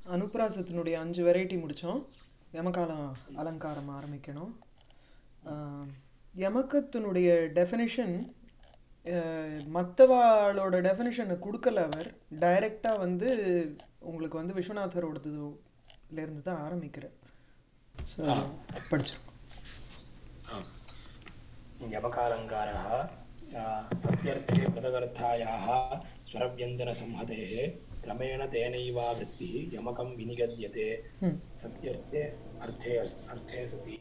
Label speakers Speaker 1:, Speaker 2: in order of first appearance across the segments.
Speaker 1: அனுப்ராசத்தினுடைய அஞ்சு வெரைட்டி முடித்தோம் யமகாலம் அலங்காரம் ஆரம்பிக்கணும் ஆஹ், யமகத்தினுடைய டெஃபினிஷன் மற்றவாளோட டெஃபினிஷனை கொடுக்கல அவர் டைரெக்டாக வந்து உங்களுக்கு வந்து விஸ்வநாதரோடதுலேருந்து தான் ஆரம்பிக்கிறார் ஸோ படிச்சிருக்கோம்
Speaker 2: यमकालङ्कारः आ, सत्यर्थे पृथगर्थायाः स्वरव्यञ्जनसंहतेः क्रमेण तेनैवावृत्तिः यमकं विनिगद्यते सत्यर्थे अर्थे अस्- अर्थे सति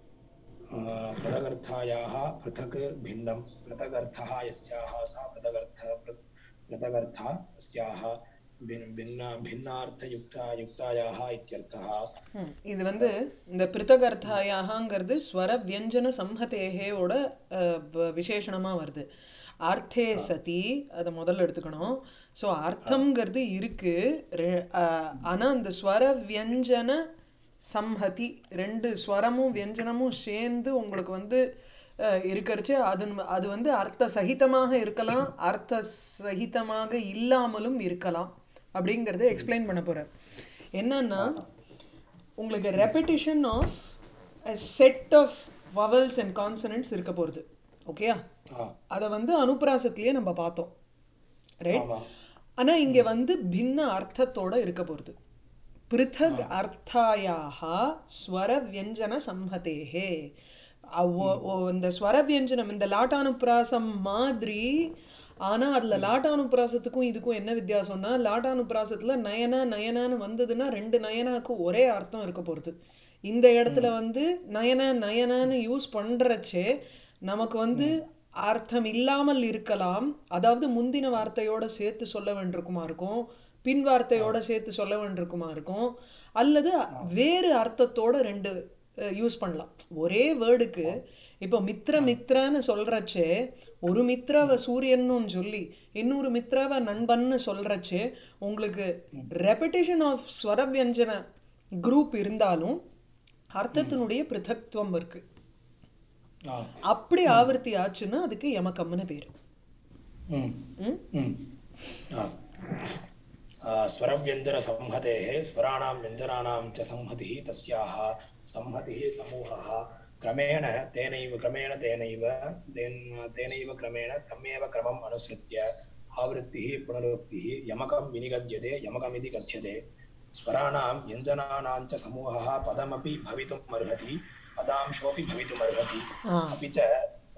Speaker 2: आ, पृथगर्थायाः पृथक् भिन्नं पृथगर्थः यस्याः सा पृथगर्थ पृ- पृथगर्था तस्याः भिन् भिन्न भिन्नार्थयुक्ता युक्तायाः इत्यर्थः
Speaker 1: ம், இது வந்து இந்த பிருத்தகர்த்தாயாகங்கிறது ஸ்வர வியஞ்சன சம்ஹதேகேயோட விசேஷணமாக வருது அர்த்தே சதி அதை முதல்ல எடுத்துக்கணும் ஸோ அர்த்தம்ங்கிறது இருக்கு ரெ- அஹ், ஆனா அந்த ஸ்வர வியஞ்சன சம்ஹதி ரெண்டு ஸ்வரமும் வியஞ்சனமும் சேர்ந்து உங்களுக்கு வந்து அஹ், இருக்கறச்சு அது அது வந்து அர்த்த சகிதமாக இருக்கலாம் அர்த்த சகிதமாக இல்லாமலும் இருக்கலாம் அப்படிங்கிறத எக்ஸ்பிளைன் பண்ண போறார் என்னன்னா உங்களுக்கு repetition of a set of vowels and consonants இருக்க போகிறது ஓகேயா
Speaker 2: ஆ
Speaker 1: அதை வந்து அனுப்ராசத்திலேயே நம்ம பார்த்தோம் ரைட்
Speaker 2: ஆமாம்
Speaker 1: ஆனால் இங்கே வந்து பின்ன அர்த்தத்தோட இருக்க போகிறது பிருத்தக் அர்த்தாயாக ஸ்வர வியஞ்சன சம்ஹதேஹே அவ்வ- ஒ- இந்த ஸ்வர வியஞ்சனம் இந்த லாட்டானுப்ராசம் மாதிரி ஆனால் அதில் லாட்டானுப்ராசத்துக்கும் இதுக்கும் என்ன வித்தியாசம்னா லாட்டானுப்ராசத்தில் நயனா நயனான்னு வந்ததுன்னா ரெண்டு நயனாக்கும் ஒரே அர்த்தம் இருக்க போகிறது இந்த இடத்துல வந்து நயனா நயனான்னு யூஸ் பண்ணுறச்சே நமக்கு வந்து அர்த்தம் இல்லாமல் இருக்கலாம் அதாவது முந்தின வார்த்தையோட சேர்த்து சொல்ல வேண்டியிருக்குமா இருக்கும் பின் வார்த்தையோட சேர்த்து சொல்ல வேண்டியிருக்குமா இருக்கும் அல்லது வேறு அர்த்தத்தோட ரெண்டு யூஸ் பண்ணலாம் ஒரே வேர்டுக்கு இப்போ மித்ர மித்ரன்னு சொல்றச்சே ஒரு மித்ராவை சூரியன்னு சொல்லி இன்னொரு மித்ராவை நண்பன்னு சொல்றச்சே உங்களுக்கு ரெப்படிஷன் ஆஃப் ஸ்வரவியஞ்சன குரூப் இருந்தாலும் அர்த்தத்தினுடைய பிருத்தத்துவம் இருக்கு
Speaker 2: ஆ
Speaker 1: அப்படி ஆவர்த்தி ஆச்சுன்னா அதுக்கு யமகம்னு பேர்
Speaker 2: ம்
Speaker 1: ம்
Speaker 2: ம் ஆ आ, स्वरव्यञ्जनसंहतेः स्वराणां व्यञ्जनानां च संहतिः तस्याः संहतिः समूहः क्रमेण तेनैव क्रमेण तेनैव तेन तेनैव क्रमेण तमेव क्रमम् अनुसृत्य आवृत्तिः पुनरुक्तिः यमकं विनिगद्यते यमकमिति कथ्यते स्वराणां व्यञ्जनानां च समूहः पदमपि भवितुम् अर्हति पदांशोऽपि भवितुमर्हति
Speaker 1: ஆ
Speaker 2: अपि च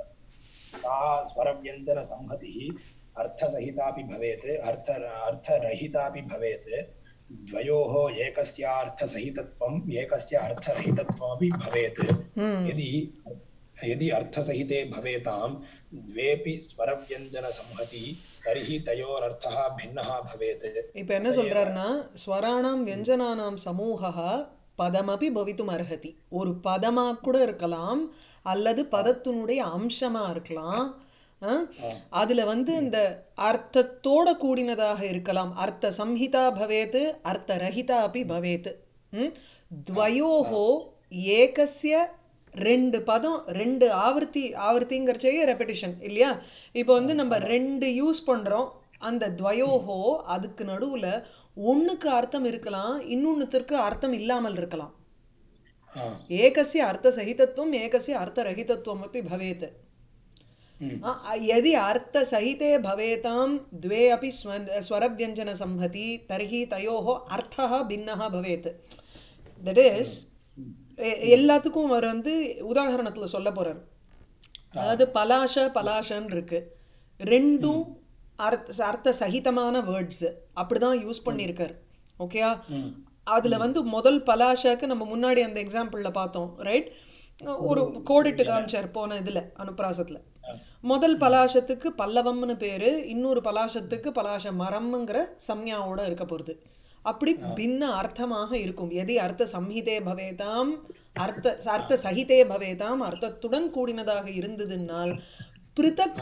Speaker 2: सा स्वरव्यञ्जनसंहतिः अर्थसहितापि भवेत् अर्थ अर्थरहितापि भवेत् द्वयोः एकस्यार्थसहितत्वम् एकस्य अर्थरहितत्वमपि भवेत् यदि यदि अर्थसहिते भवेतां द्वेपि स्वरव्यञ्जनसंहति तर्हि तयोरर्थः भिन्नः भवेत्
Speaker 1: இப்போ என்ன சொல்றாருன்னா ஸ்வராணாம் வியஞ்சனானாம் சமூகா பதமபி பவித்தும் அர்ஹதி ஒரு பதமா கூட இருக்கலாம் அல்லது பதத்தினுடைய அம்சமா இருக்கலாம் ஆ? அதுல வந்து இந்த அர்த்தத்தோட கூடினதாக இருக்கலாம் அர்த்த சம்ஹிதா பவேத் அர்த்த ரஹிதா அப்படி பவேத் ம்? துவயோஹோ ஏகஸ்ய ரெண்டு பதம் ரெண்டு ஆவர்த்தி ஆவர்த்திங்கிறச்சே ரெப்படிஷன் இல்லையா இப்போ வந்து நம்ம ரெண்டு யூஸ் பண்ணுறோம் அந்த துவயோஹோ அதுக்கு நடுவில் ஒன்றுக்கு அர்த்தம் இருக்கலாம் இன்னொன்றுத்திற்கு அர்த்தம் இல்லாமல் இருக்கலாம்
Speaker 2: हा
Speaker 1: ஏகஸ்ய அர்த்த சகிதத்துவம் ஏகஸ்ய அர்த்த ரஹிதத்துவம் அப்படி பவேத்
Speaker 2: हम्म,
Speaker 1: आ- यदि अर्थसहिते भवेतां द्वे अपि स्व स्वरव्यञ्जनसंहति तर्हि तयोः अर्थः भिन्नः भवेत् தட் இஸ் எல்லாத்துக்கும் அவர் வந்து உதாரணத்தில் சொல்ல போகிறார் அதாவது பலாஷ பலாஷன்னு இருக்கு ரெண்டும் அர்த்த அர்த்த சகிதமான வேர்ட்ஸ் அப்படிதான் யூஸ் பண்ணியிருக்கார் ஓகேயா அதுல வந்து முதல் பலாஷாக்கு நம்ம முன்னாடி அந்த எக்ஸாம்பிள்ல பார்த்தோம் ரைட் ஒரு கோடிட்டு காமிச்சார் போன இதுல அனுப்ராசத்துல முதல் பலாசத்துக்கு பல்லவம்னு பேரு இன்னொரு பலாசத்துக்கு பலாச மரம்ங்கிற சம்யாவோட இருக்க போகுது அப்படி பின்ன அர்த்தமாக இருக்கும் எதி அர்த்த சம்ஹிதே பவேதாம் அர்த்த அர்த்த சகிதே பவேதாம் அர்த்தத்துடன் கூடினதாக இருந்ததுனால் பிருத்தக்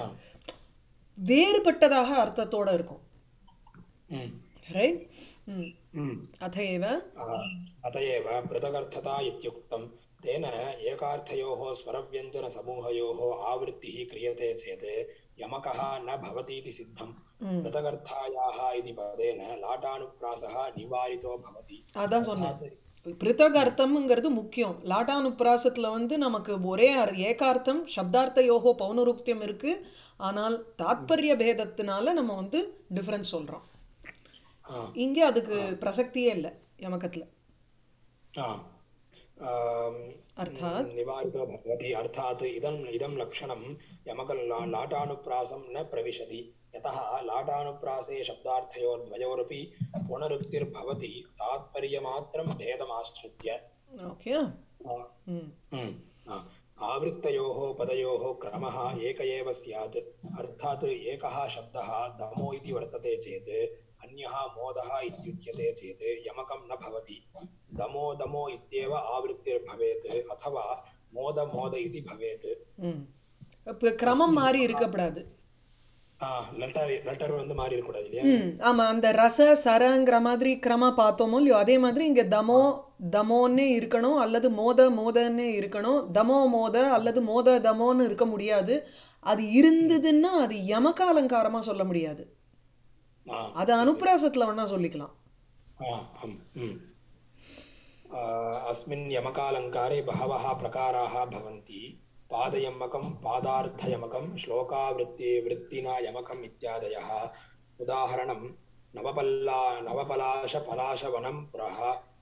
Speaker 1: வேறுபட்டதாக அர்த்தத்தோட இருக்கும்
Speaker 2: हम्म,
Speaker 1: ரைட்
Speaker 2: हम्म।
Speaker 1: அத ஏவ
Speaker 2: आ, अत एव पृथगर्थता इत्युक्तं तेन एकार्थयोः स्वरव्यञ्जनसमूहयोः आवृत्तिः क्रियते चेत् यमकः न भवतीति सिद्धम् पृथगर्थायाः इति पदेन लाटानुप्रासः निवारितो भवति
Speaker 1: அதான் சொன்னேன்
Speaker 2: अर्थात्
Speaker 1: பிருத்தக் அர்த்தம்ங்கிறது முக்கியம் லாட்டானுப்பிராசத்தில் வந்து நமக்கு ஒரே அர் ஏகார்த்தம் சப்தார்த்தயோகோ பௌனருக்தியம் இருக்கு ஆனால் தாத்பரிய பேதத்தினால நம்ம வந்து டிஃபரன்ஸ் சொல்றோம்
Speaker 2: हा
Speaker 1: இங்கே அதுக்கு பிரசக்தியே இல்லை யமகத்தில்
Speaker 2: हा आम्,
Speaker 1: अर्थात्?
Speaker 2: निवारितो भवति अर्थात् इदम् इदं लक्षणं यमकल्ला लाटानुप्रासं न प्रविशति यतः लाटानुप्रासे शब्दार्थयोर्द्वयोरपि पुनरुक्तिर्भवति तात्पर्यमात्रं भेदमाश्रित्य
Speaker 1: ஓகே
Speaker 2: आ,
Speaker 1: ம்
Speaker 2: हम्म, आ, आवृत्तयोः पदयोः क्रमः एक एव स्यात् अर्थात् एकः शब्दः दमो इति वर्तते चेत् अन्यः मोदः इत्युच्यते चेत् यमकं न भवति दमो दमो इत्येव आवृत्तिर्भवेत् अथवा मोद मोद इति भवेत्
Speaker 1: ம் இப்போ கிரமம் மாறி இருக்கக்கூடாது
Speaker 2: லெட்டர் லெட்டர் வந்து மாறி இருக்கக்கூடாது இல்லையா
Speaker 1: ம் ஆமாம் அந்த ரச சரங்கிற மாதிரி கிரம பார்த்தோமோ இல்லையோ அதே மாதிரி இங்கே தமோ தமோன்னே இருக்கணும் அல்லது மோத மோதன்னே இருக்கணும் தமோ மோத அல்லது மோத தமோன்னு இருக்க முடியாது அது இருந்ததுன்னா அது யமக அலங்காரமாக சொல்ல முடியாது
Speaker 2: ஆ,
Speaker 1: அது அனுப்பிராசத்தில் வேணா சொல்லிக்கலாம்
Speaker 2: आ, आम्, हम्म। आ, अस्मिन् यमकालङ्कारे बहवः प्रकाराः भवन्ति पादयमकं पादार्थयमकं श्लोकावृत्ति वृत्तिना यमकम् इत्यादयः उदाहरणं नवपल्ला नवपलाशपलाशवनं पुरः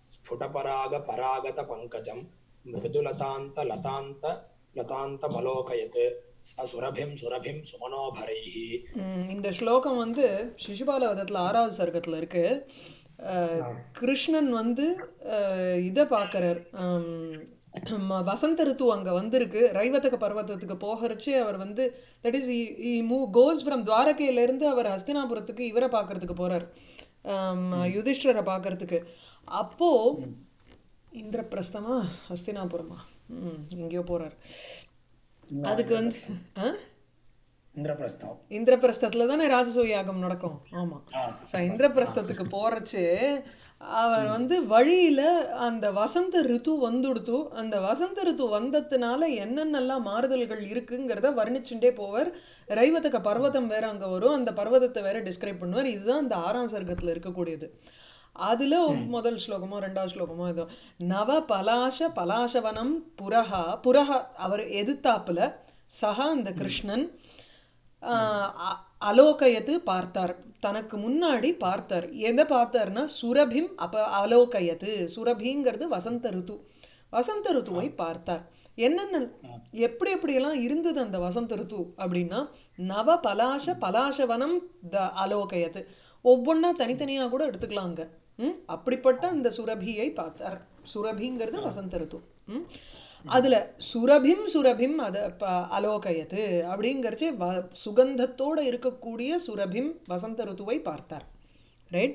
Speaker 2: स्फुटपरागपरागतपङ्कजं मृदुलतान्तलतान्त लतान्तमलोकयत् स सुरभिं सुरभिं सुमनोभरैः
Speaker 1: ம், இந்த ஸ்லோகம் வந்து சிசுபால வதத்தில் ஆறாவது சர்க்கத்தில் இருக்கு அஹ், கிருஷ்ணன் வந்து அஹ், இதை பார்க்குறார் வசந்த ரித்து அங்கே வந்திருக்கு ரைவத்தக பர்வதத்துக்கு போகிறச்சு அவர் வந்து that is a move goes from துவாரகையிலேருந்து அவர் ஹஸ்தினாபுரத்துக்கு இவரை பார்க்கறதுக்கு போகிறார் யுதிஷ்டரை பார்க்கறதுக்கு அப்போது இந்திரபிரஸ்தமா ஹஸ்தினாபுரமா ம் எங்கேயோ போகிறார் அதுக்கு வந்து ஆ
Speaker 2: इन्द्रप्रस्थौ
Speaker 1: இந்திரபிரஸ்தத்தில் தானே ராஜசூய யாகம் நடக்கும் ஆமாம்
Speaker 2: ஆ.
Speaker 1: ஸோ இந்திரபிரஸ்தத்துக்கு போகிறச்சு அவர் வந்து வழியில் அந்த வசந்த ரித்து வந்துடுத்து அந்த வசந்த ரித்து வந்ததுனால என்னென்னலாம் மாறுதல்கள் இருக்குங்கிறத வர்ணிச்சுட்டே போவார் ரைவத்தக்க பர்வதம் வேற அங்கே வரும் அந்த பர்வதத்தை வேற டிஸ்கிரைப் பண்ணுவார் இதுதான் இந்த ஆறாம் சர்க்கத்தில் இருக்கக்கூடியது அதில் முதல் ஸ்லோகமோ ரெண்டாவது ஸ்லோகமோ ஏதோ நவ பலாச பலாசவனம் புரஹா புரஹா அவர் எதிர்த்தாப்புல சஹா அந்த கிருஷ்ணன் ஆஹ் அ- அலோகயத்து பார்த்தார் தனக்கு முன்னாடி பார்த்தார் எதை பார்த்தார்னா சுரபிம் அப்ப அலோகயத்து சுரபிங்கிறது வசந்த ருத்து வசந்த ருத்துவை பார்த்தார் என்னென்ன எப்படி எப்படியெல்லாம் இருந்தது அந்த வசந்த ருத்து அப்படின்னா நவ பலாச பலாசவனம் த அலோகயத்து ஒவ்வொன்றா தனித்தனியாக கூட எடுத்துக்கலாங்க ம் அப்படிப்பட்ட அந்த சுரபியை பார்த்தார் சுரபிங்கிறது வசந்த ருத்து ம் அதில் சுரபிம் சுரபிம் அதை ப அலோகயத்து அப்படிங்கிறச்சே வ சுகந்தத்தோடு இருக்கக்கூடிய சுரபிம் வசந்த ருத்துவை பார்த்தார் ரைட்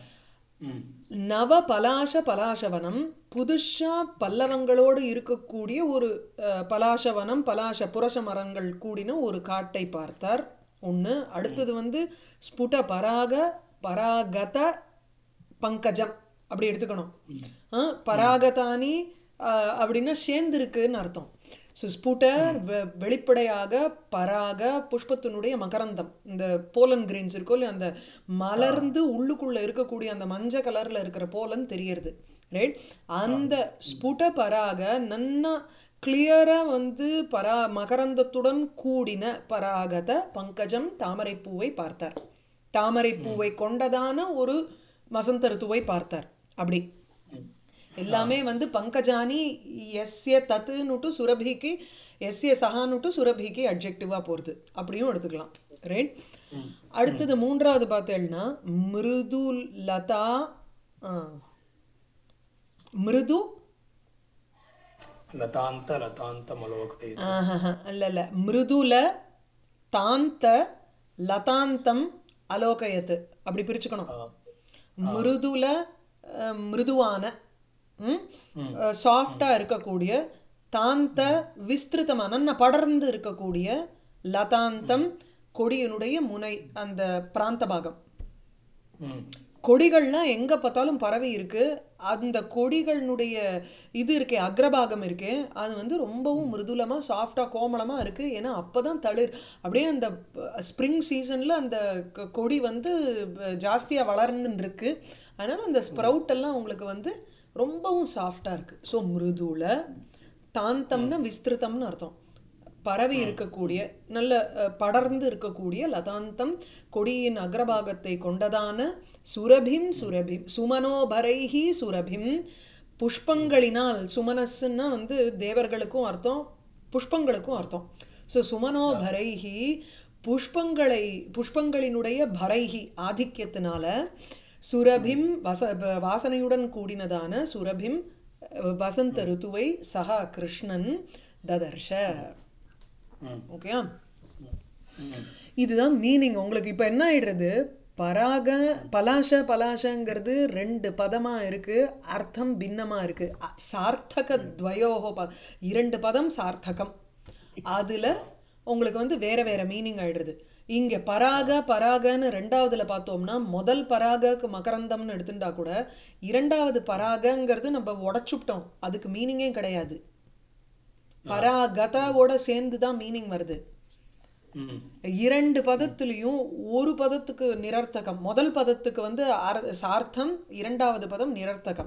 Speaker 2: ம்
Speaker 1: நவ பலாச பலாசவனம் புதுஷா பல்லவங்களோடு இருக்கக்கூடிய ஒரு அஹ், பலாசவனம் பலாச புரச மரங்கள் கூடின ஒரு காட்டை பார்த்தார் ஒன்று அடுத்தது வந்து ஸ்புட பராக பராகத பங்கஜம் அப்படி எடுத்துக்கணும் ஆ, பராகதானி ஆ, அப்படின்னா சேர்ந்திருக்குன்னு அர்த்தம் ஸோ ஸ்புட வெ- வெளிப்படையாக பராக புஷ்பத்தினுடைய மகரந்தம் இந்த போலன் கிரெயின்ஸ் இருக்கோ இல்லையா அந்த மலர்ந்து உள்ளுக்குள்ள இருக்கக்கூடிய அந்த மஞ்சள் கலர்ல இருக்கிற போலன் தெரியறது ரைட் அந்த ஸ்புட பராக நன்னா கிளியரா வந்து பரா மகரந்தத்துடன் கூடின பராகத பங்கஜம் தாமரைப்பூவை பார்த்தார் தாமரைப்பூவை கொண்டதான ஒரு வசந்த ரித்துவை பார்த்தார் அப்படி எல்லாமே வந்து பங்கஜானி எஸ்ய தத்துன்னுட்டு சுரபிக்கு எஸ்ய சஹானுட்டு சுரபிக்கு அட்ஜெக்டிவாக போகிறது அப்படியும் எடுத்துக்கலாம் ரைட் அடுத்தது மூன்றாவது பார்த்தேன்னா மிருது லதா ஆ, மிருது
Speaker 2: लतान्त लतान्तमलोकयति
Speaker 1: ஆஹாஹா, இல்ல இல்ல மிருதுல தாந்த லதாந்தம் அலோகயத்து அப்படி பிரிச்சுக்கணும் மிருதுல அஹ், மிருதுவான சாஃப்டாக இருக்கக்கூடிய தாந்த விஸ்திருத்தமான நன்ன படர்ந்து இருக்கக்கூடிய லதாந்தம் கொடியினுடைய முனை அந்த பிராந்த பாகம்
Speaker 2: ம்
Speaker 1: கொடிகள்லாம் எங்கே பார்த்தாலும் பரவி இருக்கு அந்த கொடிகளினுடைய இது இருக்கே அக்ரபாகம் இருக்கே அது வந்து ரொம்பவும் மிருதுலமாக சாஃப்டாக கோமளமாக இருக்குது ஏன்னா அப்போ தான் தளிர் அப்படியே அந்த ஸ்ப்ரிங் சீசனில் அந்த கொ- கொடி வந்து ஜாஸ்தியாக வளர்ந்துன்னு இருக்கு அதனால் அந்த ஸ்ப்ரவுட் எல்லாம் உங்களுக்கு வந்து ரொம்பவும் சாஃப்டாக இருக்குது ஸோ மிருதுல தாந்தம்னா விஸ்திருதம்னு அர்த்தம் பரவி இருக்கக்கூடிய நல்ல அஹ், படர்ந்து இருக்கக்கூடிய லதாந்தம் கொடியின் அக்ரபாகத்தை கொண்டதான சுரபிம் சுரபிம் சுமனோபரைஹி சுரபிம் புஷ்பங்களினால் சுமனஸ்ன்னா வந்து தேவர்களுக்கும் அர்த்தம் புஷ்பங்களுக்கும் அர்த்தம் ஸோ சுமனோபரைஹி புஷ்பங்களை புஷ்பங்களினுடைய பரைஹி ஆதிக்கியத்தினால சுரபிம் வச ப- வாசனையுடன் கூடினதான சுரபிம் அஹ், வசந்த ருத்துவை சஹா கிருஷ்ணன் ததர்ஷ
Speaker 2: ம்
Speaker 1: ஓகேயா
Speaker 2: ம்
Speaker 1: இதுதான் மீனிங் உங்களுக்கு இப்போ என்ன ஆயிடுறது பராக பலாஷ பலாஷங்கிறது ரெண்டு பதமாக இருக்குது அர்த்தம் பின்னமாக இருக்குது சார்த்தக துவயோகோ ப இரண்டு பதம் சார்த்தகம் அதில் உங்களுக்கு வந்து வேற வேற மீனிங் ஆயிடுறது இங்கே பராக பராகன்னு ரெண்டாவதுல பார்த்தோம்னா முதல் பராகக்கு மகரந்தம்னு எடுத்துட்டா கூட இரண்டாவது பராகங்கிறது நம்ம உடச்சுட்டோம் அதுக்கு மீனிங்கே கிடையாது பராகதாவோட சேர்ந்து தான் மீனிங் வருது
Speaker 2: ம்
Speaker 1: இரண்டு பதத்துலேயும் ஒரு பதத்துக்கு நிரர்த்தகம் முதல் பதத்துக்கு வந்து அர- சார்த்தம் இரண்டாவது பதம் நிரர்த்தகம்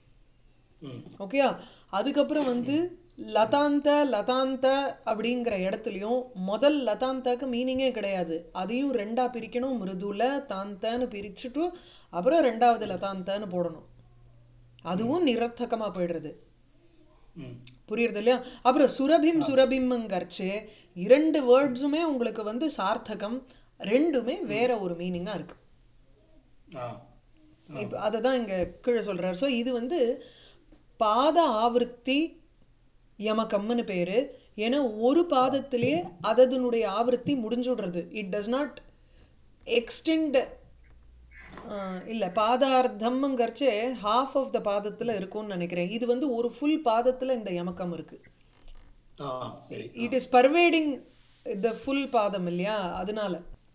Speaker 2: ம்
Speaker 1: ஓகேயா அதுக்கப்புறம் வந்து லதாந்த லதாந்த அப்படிங்கிற இடத்துலையும் முதல் லதாந்தாக்கு மீனிங்கே கிடையாது அதையும் ரெண்டா பிரிக்கணும் மிருதுல தாந்தன்னு பிரிச்சுட்டு அப்புறம் ரெண்டாவது லதாந்தன்னு போடணும் அதுவும் நிரர்த்தகமாக போயிடுறது
Speaker 2: ம்
Speaker 1: புரியுறது இல்லையா அப்புறம் சுரபிம் சுரபிம்ங்கிறச்சு இரண்டு வேர்ட்ஸுமே உங்களுக்கு வந்து சார்த்தகம் ரெண்டுமே வேற ஒரு மீனிங்காக இருக்கு
Speaker 2: ஆ
Speaker 1: இப்போ அதை தான் இங்கே கீழே சொல்றார் ஸோ இது வந்து பாத ஆவൃத்தி யமகம்னு பேர் ஏன்னா ஒரு பாதத்திலே அதனுடைய ஆவൃத்தி முடிஞ்சுடுறது இட் டஸ் நாட் எக்ஸ்டெண்ட் இல்லை பாதார்த்தம்ங்கிறச்சே ஹாஃப் ஆஃப் த பாதத்தில் இருக்கும்னு நினைக்கிறேன் இது வந்து ஒரு ஃபுல் பாதத்தில் இந்த யமகம் இருக்குது
Speaker 2: ஆ சரி
Speaker 1: it is pervading the full பாதம் இல்லையா அதனால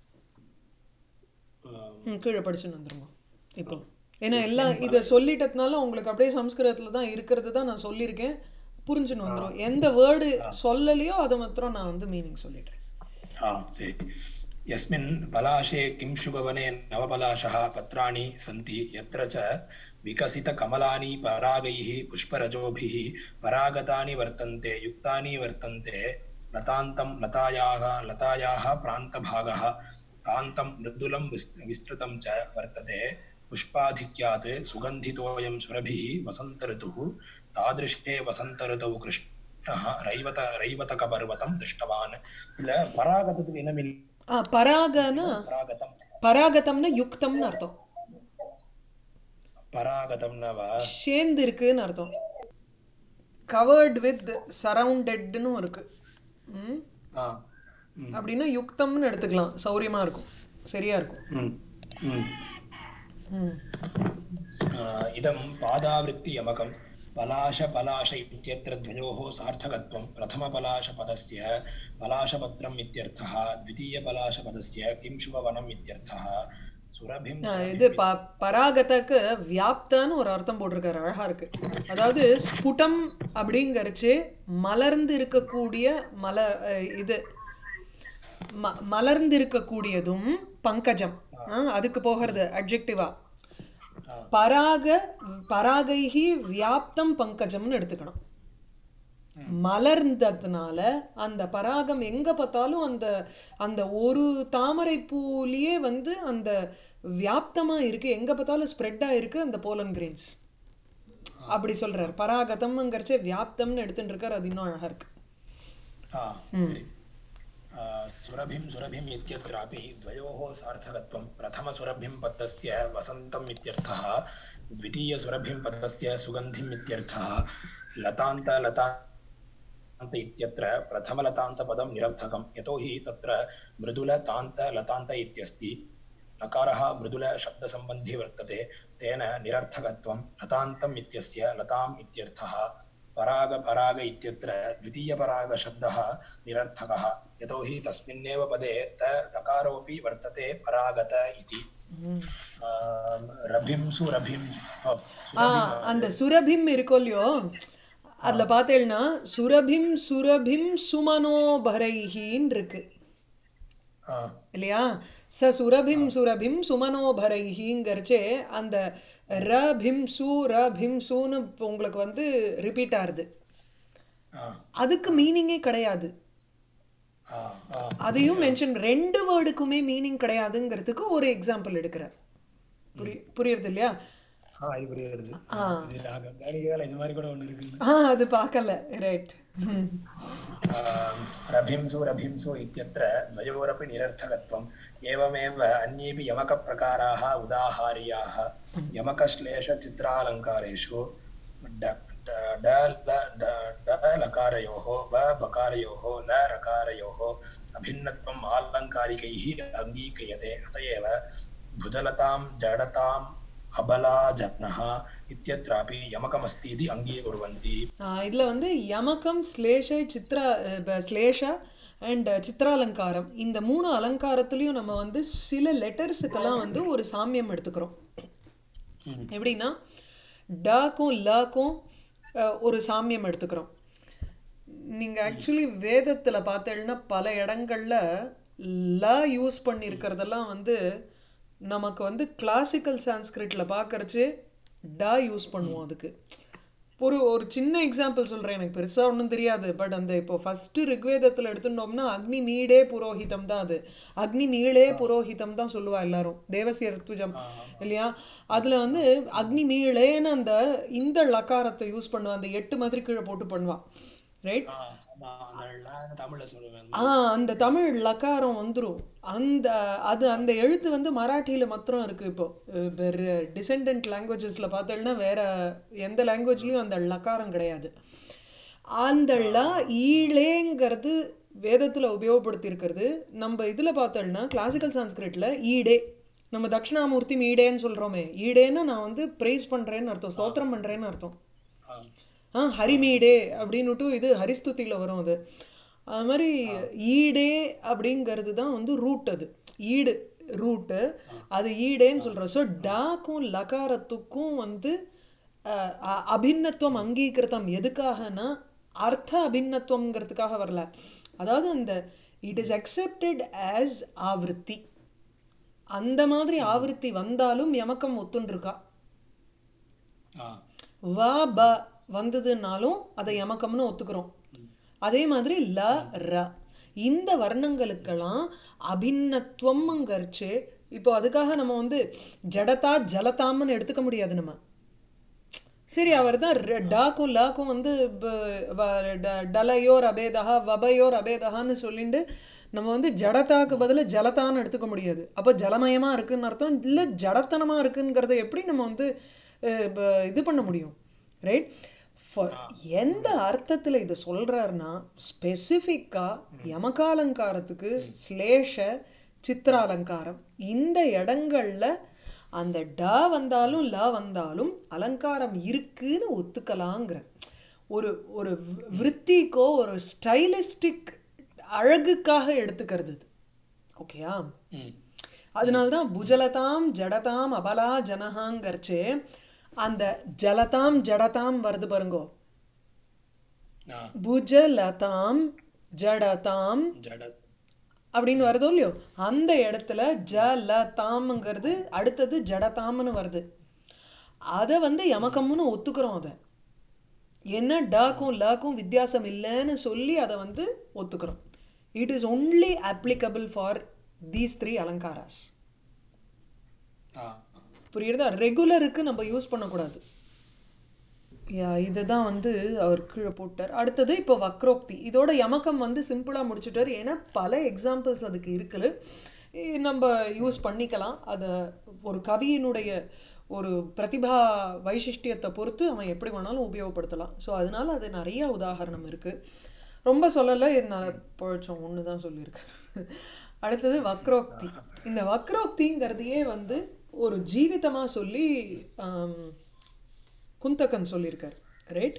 Speaker 2: ஆம்.
Speaker 1: ம், கீழே படிச்சுன்னு வந்துருங்க இப்போ ஏன்னா எல்லாம் இதை சொல்லிட்டதுனால உங்களுக்கு அப்படியே சம்ஸ்கிருதத்தில் தான் இருக்கிறது தான் நான் சொல்லியிருக்கேன் புரிஞ்சுன்னு வந்துடும் எந்த வேர்டு சொல்லலையோ அதை மாத்திரம் நான் வந்து மீனிங் சொல்லிடுறேன்
Speaker 2: ஆ சரி यस्मिन् पलाशे किंशुभवने नवपलाशः पत्राणि सन्ति यत्र च विकसितकमलानि परागैः पुष्परजोभिः परागतानि वर्तन्ते युक्तानि वर्तन्ते लतान्तं लतायाः लतायाः प्रान्तभागः तान्तं मृदुलं विस् विस्तृतं च वर्तते पुष्पाधिक्यात् सुगन्धितोऽयं सुरभिः वसन्तऋतुः तादृशे वसन्तऋतौ कृष्णः रैवत रैवतकपर्वतं दृष्टवान् இதுல பராகதத்துக்கு என்ன மீனிங்
Speaker 1: ஆ பராகனா
Speaker 2: பராகதம்
Speaker 1: பராகதம்னா யுக்தம்னு அர்த்தம்
Speaker 2: பராகதம்னவா
Speaker 1: சேர்ந்து இருக்குன்னு அர்த்தம் கவர்டு வித் சரவுண்டட்னு இருக்கு ம்
Speaker 2: ஆ ம்
Speaker 1: அப்படின்னா யுக்தம்னு எடுத்துக்கலாம் சௌரியமா இருக்கும் சரியா இருக்கும்
Speaker 2: ம் ம்
Speaker 1: ம்
Speaker 2: आ, इदं पादावृत्तियमकं पलाशपलाश इत्यत्र द्वयोः सार्थकत्वं प्रथमपलाशपदस्य पलाशपत्रम् इत्यर्थः द्वितीयपलाशपदस्य किंशुभवनम् इत्यर्थः सुरभिं
Speaker 1: ஆ, இது ப பராகதக்கு வியாப்தான்னு ஒரு அர்த்தம் போட்டிருக்காரு அழகா இருக்கு அதாவது ஸ்புடம் அப்படிங்கறச்சு மலர்ந்து இருக்கக்கூடிய மலர் அஹ், இது ம மலர்ந்து இருக்கக்கூடியதும் பங்கஜம் ஆ, அதுக்கு போகிறது அட்ஜெக்டிவா பராக பராகைஹி வியாப்தம் பங்கஜம்னு எடுத்துக்கணும் மலர்ந்ததுனால அந்த பராகம் எங்க பார்த்தாலும் அந்த அந்த ஒரு தாமரை பூலேயே வந்து அந்த வியாப்தமா இருக்கு எங்க பார்த்தாலும் ஸ்ப்ரெட்டா இருக்கு அந்த போலன் கிரெயின்ஸ் அப்படி சொல்றார் பராகதம்ங்கிறச்சே வியாப்தம்னு எடுத்துட்டு இருக்கார் அது இன்னும் அழகா இருக்கு
Speaker 2: आ, सरि। आ, सुरभिं सुरभिम् इत्यत्रापि द्वयोः सार्थकत्वं प्रथमसुरभिं पदस्य वसन्तम् इत्यर्थः द्वितीयसुरभिं पदस्य सुगन्धिम् इत्यर्थः लतान्त लतान्त इत्यत्र प्रथमलतान्तपदं निरर्थकं यतोहि तत्र मृदुलतान्त लतान्त इत्यस्ति लकारः मृदुलशब्दसम्बन्धी वर्तते तेन निरर्थकत्वं लतान्तम् इत्यस्य लताम् इत्यर्थः पराग पराग इत्यत्र द्वितीयपरागशब्दः निरर्थकः यतोहि तस्मिन्नेव पदे त तकारोऽपि वर्तते परागत इति ஆம், ரபிம்சு ரபிம் ஓ,
Speaker 1: ஆ
Speaker 2: சுரபிம்
Speaker 1: அந்த சுரபிம் இருக்கோ இல்லையோ அதில் பார்த்தேன்னா சுரபிம் சுரபிம் சுமனோபரைஹின்னு இருக்கு
Speaker 2: ஆ,
Speaker 1: இல்லையா ச சுரபிம் சுரபிம் சுமனோபரைஹிங்கிறச்சே அந்த ர பிம் சு ர பிம் சுன்னு உங்களுக்கு வந்து ரிப்பீட் ஆகுது
Speaker 2: ஆ,
Speaker 1: அதுக்கு மீனிங்கே கிடையாது
Speaker 2: ஆ, ஆ.
Speaker 1: அதையும் மென்ஷன் ரெண்டு வேர்டுக்குமே மீனிங் கிடையாதுங்கிறதுக்கு ஒரு எக்ஸாம்பிள் எடுக்கிறார் புரிய புரியுறது இல்லையா
Speaker 2: ஆ, இது புரியுது இது நான் கவனிக்கவே இல்லை. இது மாதிரி கூட ஒண்ணு இருக்குன்னு
Speaker 1: ஆ அது பார்க்கல ரைட்
Speaker 2: आम्, रभिंसु रभिंसु इत्यत्र द्वयोरपि निरर्थकत्वम् एवमेव अन्येऽपि यमकप्रकाराः उदाहार्याः यमकश्लेषचित्रालङ्कारेषु ड ड- ड ल- ड- ड लकारयोः ब बकारयोः ल रकारयोः अभिन्नत्वम् आलङ्कारिकैः अङ्गीक्रियते अत एव भुजलतां जडताम् अबला जनः इत्यत्रापि यमकमस्ति इति अङ्गीकुर्वन्ति
Speaker 1: இதில் வந்து யமகம் ஸ்லேஷ சித்ரா அஹ், ஸ்லேஷ அண்ட் சித்ராலங்காரம் இந்த மூணு அலங்காரத்துலேயும் நம்ம வந்து சில லெட்டர்ஸுக்கெல்லாம் வந்து ஒரு சாமியம் எடுத்துக்கிறோம் எப்படின்னா டாக்கும் லக்கும் அஹ், ஒரு சாமியம் எடுத்துக்கிறோம் நீங்கள் ஆக்சுவலி வேதத்தில் பார்த்தீங்கன்னா பல இடங்கள்ல ல யூஸ் பண்ணியிருக்கிறதெல்லாம் வந்து நமக்கு வந்து கிளாசிக்கல் சான்ஸ்கிரிட்டில் பார்க்கறச்சு டா யூஸ் பண்ணுவோம் அதுக்கு ஒரு ஒரு சின்ன எக்ஸாம்பிள் சொல்கிறேன் எனக்கு பெருசாக ஒன்றும் தெரியாது பட் அந்த இப்போ ஃபஸ்ட்டு ரிக்வேதத்தில் எடுத்துட்டோம்னா அக்னி மீடே புரோஹிதம் தான் அது அக்னி மீளே புரோஹிதம் தான் சொல்லுவா எல்லாரும் தேவசிய ருத்துஜம் இல்லையா அதில் வந்து அக்னி மீளேன்னு அந்த இந்த லக்காரத்தை யூஸ் பண்ணுவா அந்த எட்டு மாதிரி கீழே போட்டு பண்ணுவா ரைட்
Speaker 2: ஆ, ஆமா, அந்த ல தமிழ்ல சொல்லுவேன்
Speaker 1: ஆ அந்த தமிழ் லக்காரம் வந்துரும் அந்த அது அந்த எழுத்து வந்து மராட்டியில் மாத்திரம் இருக்குது இப்போ அஹ் வேற டிசெண்டன்ட் லாங்குவேஜஸில் பார்த்தோம்னா வேற எந்த லாங்குவேஜ்லேயும் அந்த லக்காரம் கிடையாது அந்த ல ஈழேங்கிறது வேதத்தில் உபயோகப்படுத்தியிருக்கிறது நம்ம இதில் பார்த்தோம்னா கிளாசிக்கல் சான்ஸ்கிரிட்டில் ஈடே நம்ம தட்சிணாமூர்த்தி ஈடேன்னு சொல்கிறோமே ஈடேன்னா நான் வந்து ப்ரைஸ் பண்ணுறேன்னு அர்த்தம் ஸ்தோத்திரம் பண்ணுறேன்னு அர்த்தம்
Speaker 2: ஆ,
Speaker 1: ஆ ஹரிமீடே அப்படின்னுட்டு இது ஹரிஸ்துதியில் வரும் அது அது மாதிரி ஈடே அப்படிங்கிறது தான் வந்து ரூட் அது ஈடு ரூட்டு அது ஈடேன்னு சொல்கிறோம் ஸோ டாக்கும் லகாரத்துக்கும் வந்து அஹ், அ- அபின்னத்துவம் அங்கீகிருத்தம் எதுக்காகனா அர்த்த அபின்னத்துவங்கிறதுக்காக வரல அதாவது அந்த இட் இஸ் அக்செப்டட் ஆஸ் ஆவೃತ್ತಿ அந்த மாதிரி ஆவೃತ್ತಿ வந்தாலும் எமக்கம் ஒத்துண்டிருக்கா
Speaker 2: ஆ,
Speaker 1: வ ப வந்ததுனாலும் அதை யமகம்னு ஒத்துக்கிறோம் அதே மாதிரி ல ர இந்த வர்ணங்களுக்கெல்லாம் அபின்னத்துவம்ங்கிறச்சு இப்போ அதுக்காக நம்ம வந்து ஜடதா ஜலதாம்னு எடுத்துக்க முடியாது நம்ம சரி அவர் தான் டாக்கும் லாக்கும் வந்து ப- வ- ட- டலயோர் அபேதா வபயோர் அபேதகான்னு சொல்லிட்டு நம்ம வந்து ஜடதாக்கு பதிலாக ஜலதான்னு எடுத்துக்க முடியாது அப்போ ஜலமயமாக இருக்குன்னு அர்த்தம் இல்லை ஜடத்தனமாக இருக்குங்கிறத எப்படி நம்ம வந்து அஹ், ப- இது பண்ண முடியும் ரைட் எந்த அர்த்தத்தில் இதை சொல்கிறாருன்னா ஸ்பெசிஃபிக்காக யமகாலங்காரத்துக்கு ஸ்லேஷ சித்திராலங்காரம் இந்த இடங்கள்ல அந்த ட வந்தாலும் ல வந்தாலும் அலங்காரம் இருக்குன்னு ஒத்துக்கலாங்கிற ஒரு ஒரு விற்த்திக்கோ ஒரு ஸ்டைலிஸ்டிக் அழகுக்காக எடுத்துக்கிறது இது ஓகேயா
Speaker 2: ம்,
Speaker 1: அதனால்தான் புஜலதாம் ஜடதாம் அபலா ஜனஹாங்கர்ச்சே அந்த ஜலதாம் ஜடதாம் வருது பாருங்கோ
Speaker 2: ஆ,
Speaker 1: புஜலதாம் ஜடதாம்
Speaker 2: ஜட
Speaker 1: அப்படின்னு வருதோ இல்லையோ அந்த இடத்துல ஜலதாம்ங்கிறது அடுத்தது ஜடதாம்னு வருது அதை வந்து யமகம்னு ஒத்துக்கிறோம் அதை என்ன டாக்கும் லாக்கும் வித்தியாசம் இல்லைன்னு சொல்லி அதை வந்து ஒத்துக்கிறோம் it is only applicable for these three அலங்காராஸ்
Speaker 2: ஆ,
Speaker 1: புரியுறதா ரெகுலருக்கு நம்ம யூஸ் பண்ணக்கூடாது யா இதுதான் வந்து அவர் கீழே போட்டார் அடுத்தது இப்போ வக்ரோக்தி இதோட யமகம் வந்து சிம்பிளாக முடிச்சுட்டார் ஏன்னா பல எக்ஸாம்பிள்ஸ் அதுக்கு இருக்குது இ- நம்ம யூஸ் பண்ணிக்கலாம் அதை ஒரு கவியினுடைய ஒரு பிரதிபா வைசிஷ்டியத்தை பொறுத்து அவன் எப்படி வேணாலும் உபயோகப்படுத்தலாம் ஸோ அதனால அது நிறைய உதாகரணம் இருக்குது ரொம்ப சொல்லலை நான் பழச்சோம் ஒன்று தான் சொல்லியிருக்கேன் அடுத்தது வக்ரோக்தி இந்த வக்ரோக்திங்கிறதையே வந்து ஒரு ஜீவிதமாக சொல்லி ஆம், குந்தகன் சொல்லியிருக்கார் ரைட்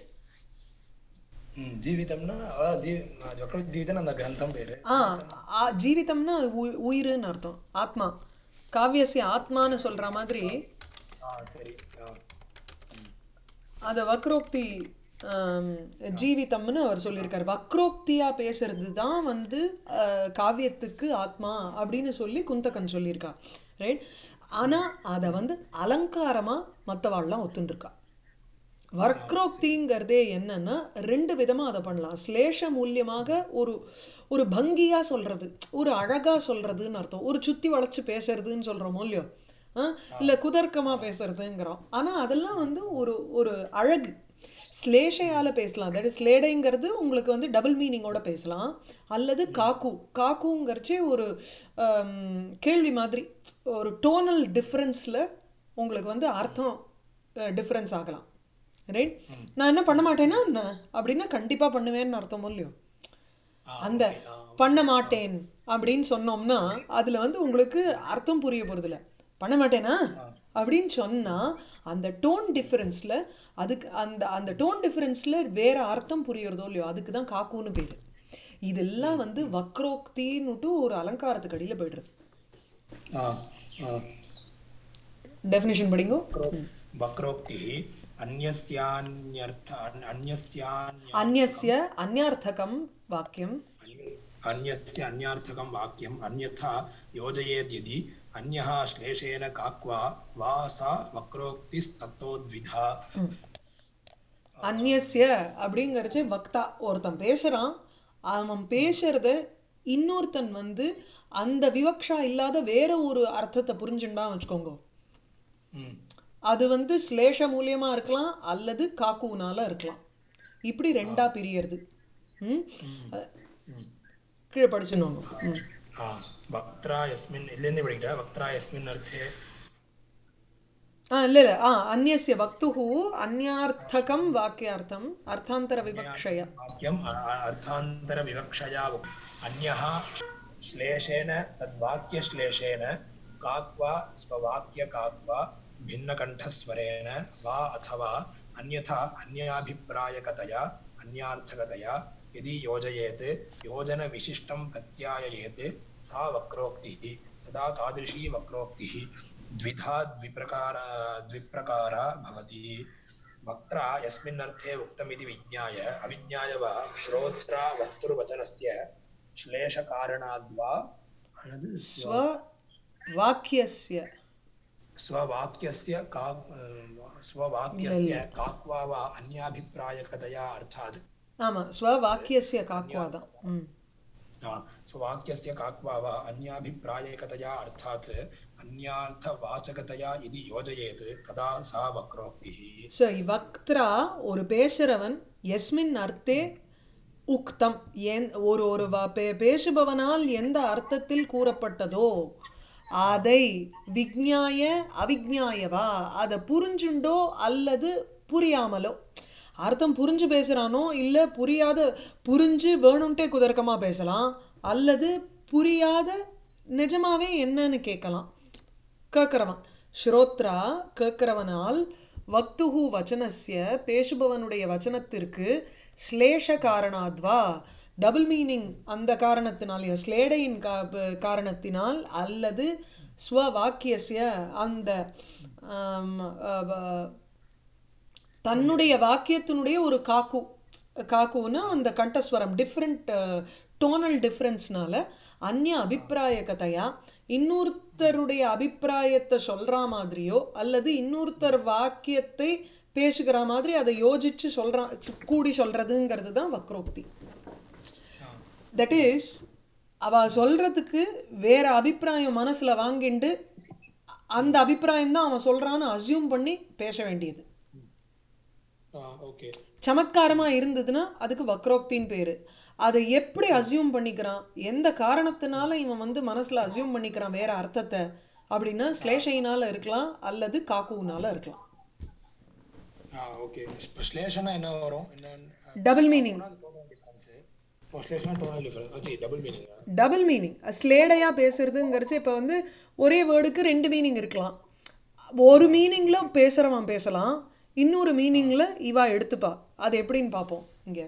Speaker 2: ம், ஜீவிதம்னா அதாவது ஜீ வக்ர ஜீவிதம் அந்த கிரந்தம் பேரு
Speaker 1: ஆ ஆ, ஜீவிதம்னா உ- உயிருன்னு அர்த்தம் ஆத்மா காவியசிய ஆத்மான்னு சொல்ற மாதிரி
Speaker 2: ஆ சரி ஆ
Speaker 1: அத வக்ரோக்தி ஆம், ஜீவிதம்னு அவர் சொல்லியிருக்கார் வக்ரோக்தியா பேசுறது தான் வந்து அஹ், காவியத்துக்கு ஆத்மா அப்படின்னு சொல்லி குந்தகன் சொல்லியிருக்கா ரைட் ஆனா அதை வந்து அலங்காரமா மற்றவாள்லாம் ஒத்துண்டிருக்கா வக்ரோக்திங்கிறதே என்னன்னா ரெண்டு விதமா அதை பண்ணலாம் ஸ்லேஷ மூலியமாக ஒரு ஒரு பங்கியா சொல்றது ஒரு அழகா சொல்றதுன்னு அர்த்தம் ஒரு சுத்தி வளைச்சு பேசுறதுன்னு சொல்றோமோ இல்லையோ ஆ? இல்ல குதர்க்கமா பேசுறதுங்கிறோம் ஆனா அதெல்லாம் வந்து ஒரு ஒரு அழகு ஸ்லேஷையால பேசலாம் தட் இஸ் ஸ்லேடைங்கிறது உங்களுக்கு வந்து டபுள் மீனிங்கோட பேசலாம் அல்லது காக்கு காக்குங்கிறச்சே ஒரு ஆம், கேள்வி மாதிரி ஒரு டோனல் டிஃப்ரென்ஸில் உங்களுக்கு வந்து அர்த்தம் டிஃப்ரென்ஸ் ஆகலாம் ரைட் நான் என்ன பண்ண மாட்டேன்னா என்ன அப்படின்னா கண்டிப்பாக பண்ணுவேன்னு அர்த்தமோ இல்லையோ அந்த பண்ண மாட்டேன் அப்படின்னு சொன்னோம்னா அதில் வந்து உங்களுக்கு அர்த்தம் புரிய போகிறதில்ல பண்ண மாட்டேனா அப்படின்னு சொன்னால் அந்த டோன் டிஃப்ரென்ஸில் அதுக்கு அந்த அந்த டோன் டிஃப்ரென்ஸில் வேற அர்த்தம் புரியறதோ இல்லையோ அதுக்கு தான் காக்குன்னு பேர் இதெல்லாம் வந்து வக்ரோக்தின்னுட்டு ஒரு அலங்காரத்துக்கு அடியில் போய்டுறது
Speaker 2: ஆ ஆ
Speaker 1: டெஃபினேஷன் படிங்கோ
Speaker 2: वक्रोक्तिः अन्यस्यान्यर्थ अन्यस्यान्य
Speaker 1: அந்நிய அந்யார்த்தகம் வாக்கியம்
Speaker 2: अन्यस्य अन्यार्थकं वाक्यम् अन्यथा योजयेद्यदि अन्यः श्लेषेण काक्वा वा सा वक्रोक्तिस्तत्तोद्विधा
Speaker 1: அந்நிய அப்படிங்கிறச்சே வக்தா ஒருத்தன் பேசுகிறான் அவன் பேசுறத இன்னொருத்தன் வந்து அந்த விவக்ஷா இல்லாத வேற ஒரு அர்த்தத்தை புரிஞ்சுண்டான் வச்சுக்கோங்க
Speaker 2: ம்
Speaker 1: அது வந்து ஸ்லேஷ மூலியமா இருக்கலாம் அல்லது காக்குனால இருக்கலாம் இப்படி ரெண்டா பிரியறது ம் அஹ், கீழே படிச்சுனோங்க ம்
Speaker 2: ஆ வக்த்ரா யஸ்மின் இல்லைந்தே படிக்கிட்டா வக்த்ரா யஸ்மின் அர்த்தே
Speaker 1: ஆ இல்லை இல்லை ஆ அந்நிய வக்துஹு அந்யார்த்தகம் வாக்கியார்த்தம் அர்த்தாந்தர விவக்ஷய
Speaker 2: वाक्यम् अ- अ- अर्थान्तरविवक्षया उक्- अन्यः श्लेषेण तद्वाक्यश्लेषेण काक्वा स्ववाक्यकाक्वा भिन्नकण्ठस्वरेण वा अथवा अन्यथा अन्याभिप्रायकतया अन्यार्थकतया यदि योजयेत् योजनविशिष्टं प्रत्याययेत् सा वक्रोक्तिः तदा तादृशी वक्रोक्तिः द्विधा द्विप्रकार द्विप्रकारा भवति वक्त्रा यस्मिन्नर्थे उक्तमिति विज्ञाय अविज्ञाय वा श्रोत्रा वक्तुर्वचनस्य श्लेषकारणाद्वा अनद्
Speaker 1: ஸ்வ வாக்கியஸ்ய
Speaker 2: स्ववाक्यस्य का स्ववाक्यस्य काक्वा वा अन्याभिप्रायकतया अर्थात्
Speaker 1: ஆமா ஸ்வவாக்கியஸ்ய காக்குவா தான் ம்
Speaker 2: हा, स्ववाक्यस्य काक्वा वा अन्याभिप्रायकतया अर्थात् अन्यार्थवाचकतया यदि योजयेत् तदा सा वक्रोक्तिः
Speaker 1: ஸோ வக்த்ரா ஒரு பேசுறவன் எஸ்மின் அர்த்தே உக்தம் என் ஒரு ஒரு வ- பே- பேசுபவனால் எந்த அர்த்தத்தில் கூறப்பட்டதோ அதை விக்ஞாய அவிக்ஞாயவா அதை புரிஞ்சுண்டோ அல்லது புரியாமலோ அர்த்தம் புரிஞ்சு பேசுகிறானோ இல்லை புரியாத புரிஞ்சு வேணும்ட்டே குதர்க்கமாக பேசலாம் அல்லது புரியாத நிஜமாவே என்னன்னு கேட்கலாம் கேட்குறவன் ஸ்ரோத்ரா கேட்குறவனால் வக்துஹு வச்சனஸ்ய பேசுபவனுடைய வச்சனத்திற்கு ஸ்லேஷ காரணாத்வா டபுள் மீனிங் அந்த காரணத்தினால் ஸ்லேடையின் கா ப- காரணத்தினால் அல்லது ஸ்வவாக்கியஸ்ய அந்த ஆம், அ, வ- தன்னுடைய வாக்கியத்தினுடைய ஒரு காக்கு காக்குன்னா அந்த கண்டஸ்வரம் டிஃப்ரெண்ட் டோனல் டிஃப்ரென்ஸ்னால அந்நிய அபிப்பிராயகதையா இன்னொருத்தருடைய அபிப்பிராயத்தை சொல்ற மாதிரியோ அல்லது இன்னொருத்தர் வாக்கியத்தை பேசுகிற மாதிரி அதை யோசிச்சு சொல்றா கூடி சொல்றதுங்கிறது தான் வக்ரோக்தி தட் இஸ் அவ சொல்றதுக்கு வேற அபிப்பிராயம் மனசுல வாங்கிண்டு அந்த அபிப்பிராயம் தான் அவன் சொல்றான்னு அசியூம் பண்ணி பேச வேண்டியது
Speaker 2: ஓகே
Speaker 1: சமத்காரமா இருந்ததுன்னா அதுக்கு வக்ரோக்தின்னு பேரு அதை எப்படி அசியூம் பண்ணிக்கிறான் எந்த காரணத்தினால இவன் வந்து மனசுல அசியூம் பண்ணிக்கிறான் வேற அர்த்தத்தை அப்படின்னா ஸ்லேஷையினால இருக்கலாம் அல்லது காக்குனால இருக்கலாம்
Speaker 2: ஓகே இப்போ ஸ்லேஷனா என்ன வரும் என்ன
Speaker 1: டபுள் மீனிங்
Speaker 2: டோனல் டிஃபரன்ஸ் இப்போ ஸ்லேஷனா tonal difference okay double meaning
Speaker 1: double meaning ஸ்லேடையா பேசுறதுங்கிறச்சு இப்போ வந்து ஒரே வேர்டுக்கு ரெண்டு மீனிங் இருக்கலாம் ஒரு மீனிங்ல பேசுறவன் பேசலாம் இன்னொரு மீனிங்ல இவா எடுத்துப்பா அது எப்படின்னு பார்ப்போம் இங்க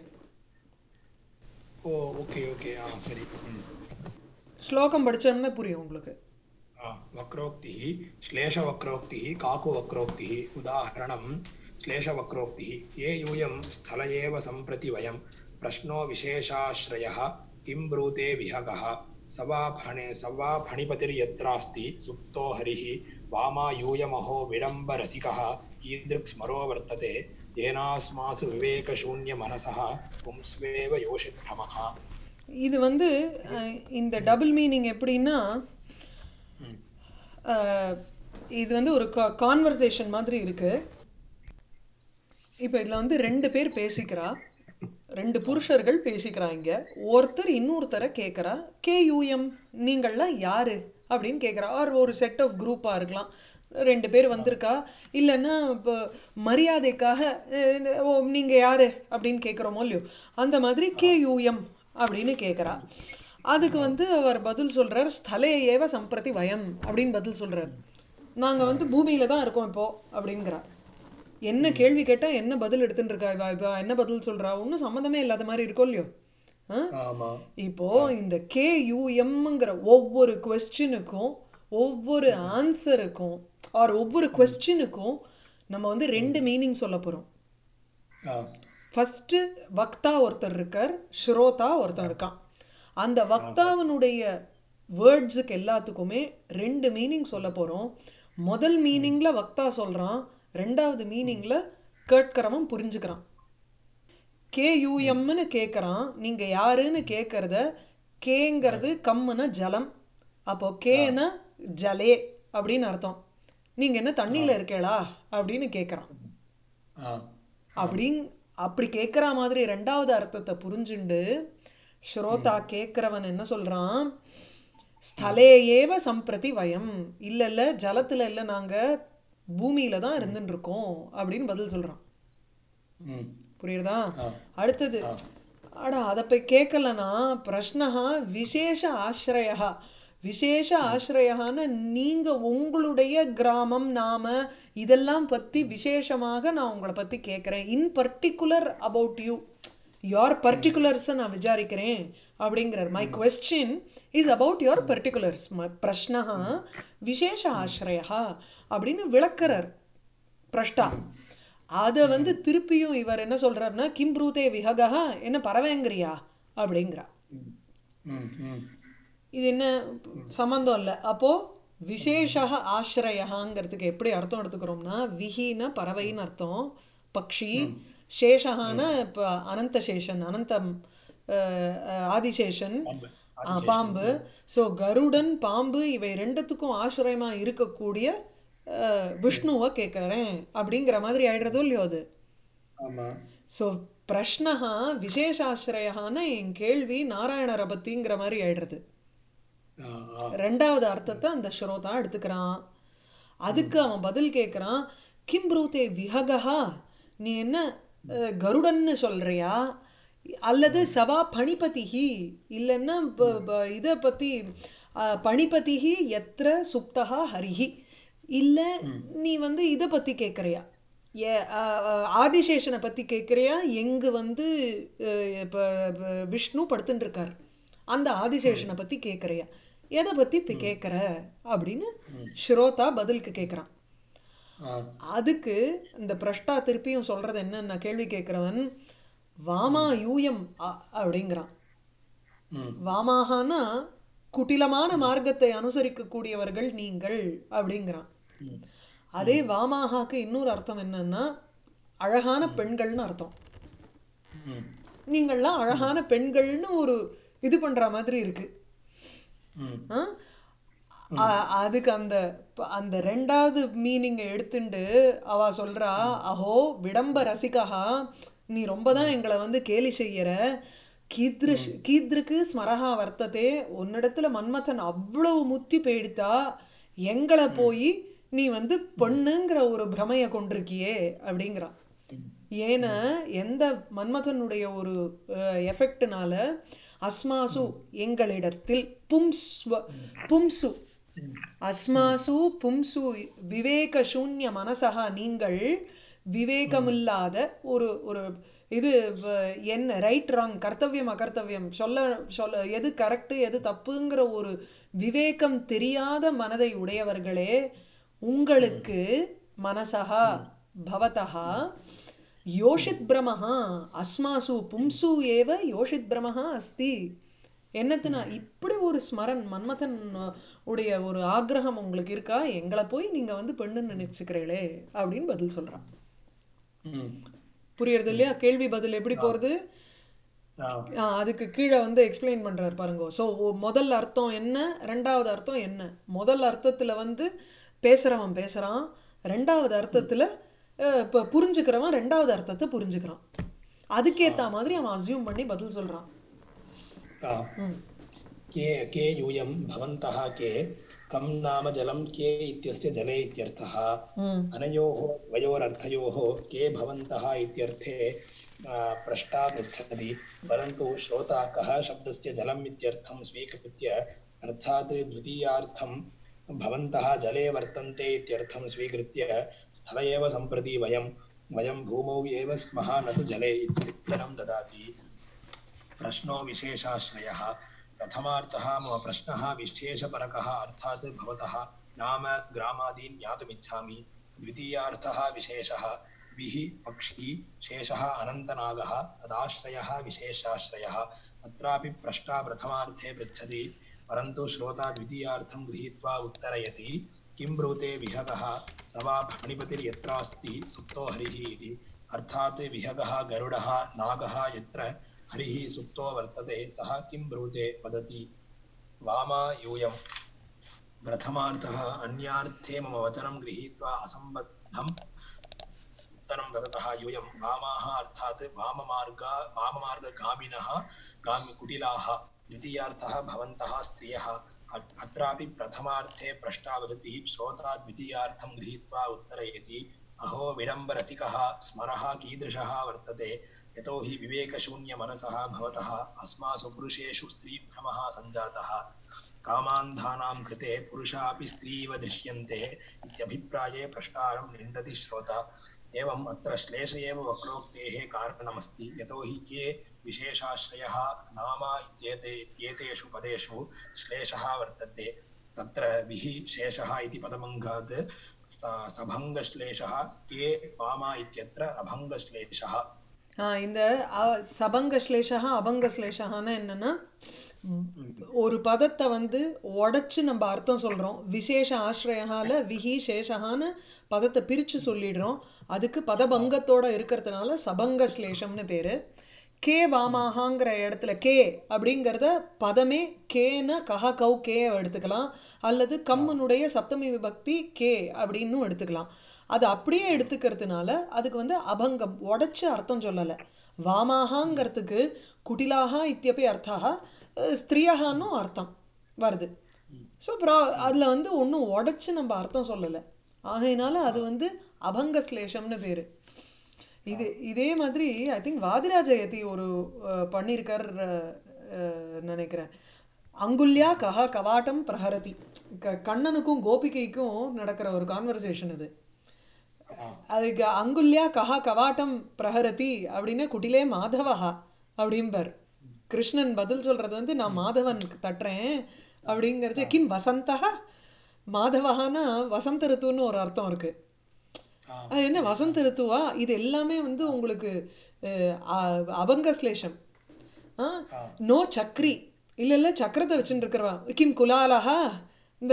Speaker 2: ஓ ஓகே ஓகே ஆ சரி ம்
Speaker 1: ஸ்லோகம் படிச்சோம்னா புரியும் உங்களுக்கு
Speaker 2: आ, वक्रोक्तिः श्लेषवक्रोक्तिः काकुवक्रोक्तिः उदाहरणं श्लेषवक्रोक्तिः ये यूयं स्थल एव सम्प्रति वयं प्रश्नो विशेषाश्रयः किं ब्रूते विहगः स वा फणे स वा फणिपतिर्यत्रास्ति सुप्तो हरिः वामा यूयमहो विडम्बरसिकः कीदृक् स्मरो वर्तते येनास्मासु विवेकशून्यमनसः पुंस्वेव योषिभ्रमः
Speaker 1: இது வந்து அஹ், இந்த டபுள் மீனிங் எப்படின்னா அஹ், இது வந்து ஒரு கான்வர்சேஷன் மாதிரி இருக்கு இப்போ இதில் வந்து ரெண்டு பேர் பேசிக்கிறா ரெண்டு புருஷர்கள் பேசிக்கிறாங்க ஒருத்தர் இன்னொருத்தரை கேட்குறா கே யூஎம் நீங்கள்லாம் யாரு அப்படின்னு கேட்குறா ஆர் ஒரு செட் ஆஃப் குரூப்பாக இருக்கலாம் ரெண்டு பேர் வந்திருக்கா இல்லைன்னா இப்போ மரியாதைக்காக அஹ், ஓ நீங்கள் யாரு அப்படின்னு கேட்குறோமோ இல்லையோ அந்த மாதிரி கே யூஎம் அப்படின்னு கேட்குறா அதுக்கு வந்து அவர் பதில் சொல்றார் ஸ்தலே ஏவ சம்பிரதி வயம் அப்படின்னு பதில் சொல்றார் நாங்கள் வந்து பூமியில தான் இருக்கோம் இப்போ அப்படிங்கிறா என்ன கேள்வி கேட்டால் என்ன பதில் எடுத்துட்டு இருக்கா இவ இவ என்ன பதில் சொல்றா ஒன்றும் சம்மந்தமே இல்லாத மாதிரி இருக்கோ இல்லையோ ஆ
Speaker 2: ஆமா
Speaker 1: இப்போ இந்த கே யூஎம்ங்கிற ஒவ்வொரு கொஸ்டினுக்கும் ஒவ்வொரு ஆன்சருக்கும் ஆர் ஒவ்வொரு கொஸ்டினுக்கும் நம்ம வந்து ரெண்டு மீனிங் சொல்ல போகிறோம்
Speaker 2: ஆ
Speaker 1: ஃபஸ்ட்டு வக்தா ஒருத்தர் இருக்கார் ஸ்ரோதா ஒருத்தன் இருக்கான் அந்த வக்தாவினுடைய வேர்ட்ஸுக்கு எல்லாத்துக்குமே ரெண்டு மீனிங் சொல்ல போகிறோம் முதல் மீனிங்கில் வக்தா சொல்கிறான் ரெண்டாவது மீனிங்கில் கேட்கிறவன் புரிஞ்சுக்கிறான் கேயூஎம்னு கேட்குறான் நீங்கள் யாருன்னு கேட்குறத கேங்கிறது கம்முனா ஜலம் அப்போ கேனா ஜலே அப்படின்னு அர்த்தம் நீங்கள் என்ன தண்ணியில் இருக்கேளா அப்படின்னு கேட்குறான்
Speaker 2: ஆ
Speaker 1: அப்படிங் அப்படி கேட்குற மாதிரி ரெண்டாவது அர்த்தத்தை புரிஞ்சுண்டு ஸ்ரோதா கேட்குறவன் என்ன சொல்கிறான் ஸ்தலே ஏவ சம்பிரதி வயம் இல்லை இல்லை ஜலத்தில் இல்லை நாங்கள் பூமியில தான் இருந்துட்டு இருக்கோம் அப்படின்னு பதில் சொல்கிறான்
Speaker 2: ம்
Speaker 1: புரியுறதா
Speaker 2: ஆ.
Speaker 1: அடுத்தது அடா அதை போய் கேட்கலனா பிரஷ்னஹா விசேஷ ஆசிரயா விசேஷ ஆசிரயான்னு நீங்கள் உங்களுடைய கிராமம் நாம இதெல்லாம் பற்றி விசேஷமாக நான் உங்களை பற்றி கேட்குறேன் in particular about you your பர்டிகுலர்ஸை நான் விசாரிக்கிறேன் அப்படிங்கிறார் my question is about your particulars பிரஷ்னஹா விசேஷ ஆசிரயா அப்படின்னு விளக்குறார் பிரஷ்டா அதை வந்து திருப்பியும் இவர் என்ன சொல்றாருன்னா கிம் ப்ரூதே விஹகா என்ன பறவைங்கிறியா அப்படிங்கிறா
Speaker 2: ம் ம்
Speaker 1: இது என்ன சம்மந்தம் இல்லை அப்போ விசேஷ ஆசிரயங்கிறதுக்கு எப்படி அர்த்தம் எடுத்துக்கிறோம்னா விஹினா பறவைன்னு அர்த்தம் பக்ஷி சேஷகான இப்போ அனந்த சேஷன் அனந்தம் அஹ், அஹ், ஆதிசேஷன் ஆ, பாம்பு ஸோ கருடன் பாம்பு இவை ரெண்டுத்துக்கும் ஆசிரியமா இருக்கக்கூடிய அஹ், விஷ்ணுவை கேட்குறேன் அப்படிங்கிற மாதிரி ஆயிடுறதோ இல்லையோ அது
Speaker 2: ஆமா
Speaker 1: ஸோ பிரஷ்னஹா விசேஷாசிரயான்னு என் கேள்வி நாராயணரை பற்றிங்கிற மாதிரி ஆயிடுறது
Speaker 2: ஆ ஆ
Speaker 1: ரெண்டாவது அர்த்தத்தை அந்த ஸ்ரோதா எடுத்துக்கிறான் அதுக்கு அவன் பதில் கேட்குறான் கிம் ப்ரூதே விஹகா நீ என்ன அஹ், கருடன்னு சொல்றியா அல்லது சவா பணிபதிஹி இல்லைன்னா இதை பற்றி பணிபதிஹி எத்திர சுப்தகா ஹரிஹி இல்லை நீ வந்து இதை பற்றி கேட்குறியா ஏ அஹ், அஹ், ஆதிசேஷனை பற்றி கேட்குறியா எங்கு வந்து இப்போ விஷ்ணு படுத்துட்டு இருக்கார் அந்த ஆதிசேஷனை பற்றி கேட்குறியா எதை பற்றி இப்போ கேட்குற அப்படின்னு ஸ்ரோதா பதிலுக்கு கேட்குறான்
Speaker 2: ஆ
Speaker 1: அதுக்கு இந்த பிரஷ்டா திருப்பியும் சொல்கிறது என்னன்னா கேள்வி கேட்குறவன் வாமா யூயம் அ- அப்படிங்கிறான்
Speaker 2: ம்
Speaker 1: வாமாகானா குட்டிலமான மார்க்கத்தை அனுசரிக்கக்கூடியவர்கள் நீங்கள் அப்படிங்கிறான்
Speaker 2: ம்
Speaker 1: அதே வாமாகாக்கு இன்னொரு அர்த்தம் என்னன்னா அழகான பெண்கள்னு அர்த்தம்
Speaker 2: ம்
Speaker 1: நீங்கள்லாம் அழகான பெண்கள்னு ஒரு இது பண்ணுற மாதிரி இருக்கு
Speaker 2: ம்
Speaker 1: ஆ? அ- அதுக்கு அந்த ப- அந்த ரெண்டாவது மீனிங்கை எடுத்துண்டு அவ சொல்றா அஹோ விடம்ப ரசிகா நீ ரொம்ப தான் எங்களை வந்து கேலி செய்யற கீத்ருஷ் கீத்ருக்கு ஸ்மரஹா வர்த்ததே உன்னிடத்துல மன்மதன் அவ்வளவு முத்தி போயிடுத்தா எங்களை போய் நீ வந்து பொண்ணுங்கிற ஒரு பிரமையை கொண்டிருக்கியே அப்படிங்கிறா ஏன்னா எந்த மன்மதனுடைய ஒரு எஃபெக்ட்னால அஸ்மாசு எங்களிடத்தில் பும்ஸ்வ பும்சு அஸ்மாசு பும்சு விவேக சூன்ய மனசகா நீங்கள் விவேகமில்லாத ஒரு ஒரு இது வ- என்ன ரைட் ராங் கர்த்தவியம் அகர்த்தவியம் சொல்ல சொல்ல எது கரெக்டு எது தப்புங்கிற ஒரு விவேகம் தெரியாத மனதை உடையவர்களே உங்களுக்கு மனசா பவதா யோஷித் பிரமஹா அஸ்மாசு பும்சு ஏவ யோஷித் பிரமஹா அஸ்தி என்னத்துனா இப்படி ஒரு ஸ்மரன் மன்மதன் உடைய ஒரு ஆக்ரகம் உங்களுக்கு இருக்கா எங்களை போய் நீங்க வந்து பெண்ணுன்னு நினைச்சுக்கிறீங்களே அப்படின்னு பதில் சொல்றான்
Speaker 2: ம்.
Speaker 1: புரியுறது இல்லையா கேள்வி பதில் எப்படி போறது
Speaker 2: ஆ.
Speaker 1: ஆ, அதுக்கு கீழே வந்து எக்ஸ்பிளைன் பண்றாரு பாருங்க ஸோ முதல் அர்த்தம் என்ன ரெண்டாவது அர்த்தம் என்ன முதல் அர்த்தத்துல வந்து பேசுறவன் பேசுறான் ரெண்டாவது அர்த்தத்துல அஹ், இப்ப புரிஞ்சுக்கிறவன் ரெண்டாவது அர்த்தத்தை புரிஞ்சுக்கிறான் அதுக்கேத்த மாதிரி அவன் அசியூம் பண்ணி பதில் சொல்றான்
Speaker 2: आ, के के यूयं भवन्तः के कं नाम जलं के इत्यस्य जले इत्यर्थः
Speaker 1: ம்
Speaker 2: अनयोः द्वयोरर्थयोः के भवन्तः इत्यर्थे आ, प्रष्टा पृच्छति परन्तु श्रोता कः शब्दस्य जलम् इत्यर्थं स्वीकृत्य अर्थात् द्वितीयार्थं भवन्तः जले वर्तन्ते इत्यर्थं स्वीकृत्य स्थल एव सम्प्रति वयं वयं भूमौ एव स्मः न तु जले इति उत्तरं ददाति प्रश्नो विशेषाश्रयः प्रथमार्थः मम प्रश्नः विशेषपरकः अर्थात् भवतः नाम ग्रामादीन् ज्ञातुमिच्छामि द्वितीयार्थः विशेषः विः पक्षी शेषः अनन्तनागः तदाश्रयः विशेषाश्रयः अत्रापि प्रष्टा प्रथमार्थे पृच्छति परन्तु श्रोता द्वितीयार्थं गृहीत्वा उत्तरयति किं ब्रूते विहगः स वा फणिपतिर्यत्रास्ति सुप्तो हरिः इति अर्थात् विहगः गरुडः नागः यत्र हरिः सुप्तो वर्तते सः किं ब्रूते वदति वामा यूयं प्रथमार्थः अन्यार्थे मम वचनं गृहीत्वा असम्बद्धम् उत्तरं ददतः यूयं वामाः अर्थात् वाममार्गा वाममार्गगामिनः गामि कुटिलाः द्वितीयार्थः भवन्तः स्त्रियः अ- अत्रापि प्रथमार्थे प्रष्टा वदति श्रोता द्वितीयार्थं गृहीत्वा उत्तरयति अहो विडम्बरसिकः स्मरः कीदृशः वर्तते यतो हि विवेकशून्यमनसः भवतः अस्मासु पुरुषेषु स्त्रीभ्रमः सञ्जातः कामान्धानां कृते पुरुषापि स्त्री इव दृश्यन्ते इत्यभिप्राये प्रष्टारं निन्दति श्रोता एवम् अत्र श्लेष एव वक्रोक्तेः कारणमस्ति यतो हि के विशेषाश्रयः नाम इत्येते इत्येतेषु पदेषु श्लेषः वर्तते तत्र विहि शेषः इति पदमङ्गात् स- सभङ्गश्लेषः के वामा इत्यत्र अभङ्गश्लेषः
Speaker 1: ஆ, இந்த அ, சபங்க ஸ்லேஷா அபங்க ஸ்லேஷான்னு என்னன்னா ம், ஒரு பதத்தை வந்து உடைச்சு நம்ம அர்த்தம் சொல்றோம் விசேஷ ஆசிரயால விஹி சேஷகான்னு பதத்தை பிரிச்சு சொல்லிடுறோம் அதுக்கு பதபங்கத்தோட இருக்கிறதுனால சபங்க ஸ்லேஷம்னு பேரு கே வாமாகாங்கிற இடத்துல கே அப்படிங்கிறத பதமே கேன்னு கஹ கௌ கே எடுத்துக்கலாம் அல்லது கம்மனுடைய சப்தமி விபக்தி கே அப்படின்னு எடுத்துக்கலாம் அது அப்படியே எடுத்துக்கிறதுனால அதுக்கு வந்து அபங்கம் உடைச்சு அர்த்தம் சொல்லலை வாமாகாங்கிறதுக்கு குட்டிலாக இத்தியப்பி அர்த்தா ஸ்திரியாகான்னும் அர்த்தம் வருது ஸோ அப்புறம் அதில் வந்து ஒன்றும் உடைச்சு நம்ம அர்த்தம் சொல்லலை ஆகையினால அது வந்து அபங்க ஸ்லேஷம்னு பேர் இது இதே மாதிரி ஐ திங்க் வாதிராஜயதி ஒரு அஹ், பண்ணியிருக்கார் அஹ், அஹ், நினைக்கிறேன் அங்குல்யா கஹா கவாட்டம் பிரஹரதி க கண்ணனுக்கும் கோபிகைக்கும் நடக்கிற ஒரு கான்வர்சேஷன் இது அதுக்கு அங்குல்யா கஹா கவாட்டம் பிரஹரதி அப்படின்னா குட்டிலே மாதவஹா அப்படிம்பார் கிருஷ்ணன் பதில் சொல்றது வந்து நான் மாதவன் தட்டுறேன் அப்படிங்கிறச்சு கிம் வசந்தா மாதவஹானா வசந்த ரித்துன்னு ஒரு அர்த்தம் இருக்கு அது என்ன வசந்த ரித்துவா இது எல்லாமே வந்து உங்களுக்கு அஹ், அ- அபங்க ஸ்லேஷம் நோ சக்ரி இல்ல இல்ல சக்கரத்தை வச்சுட்டு இருக்கிறவா கிம் குலாலஹா இந்த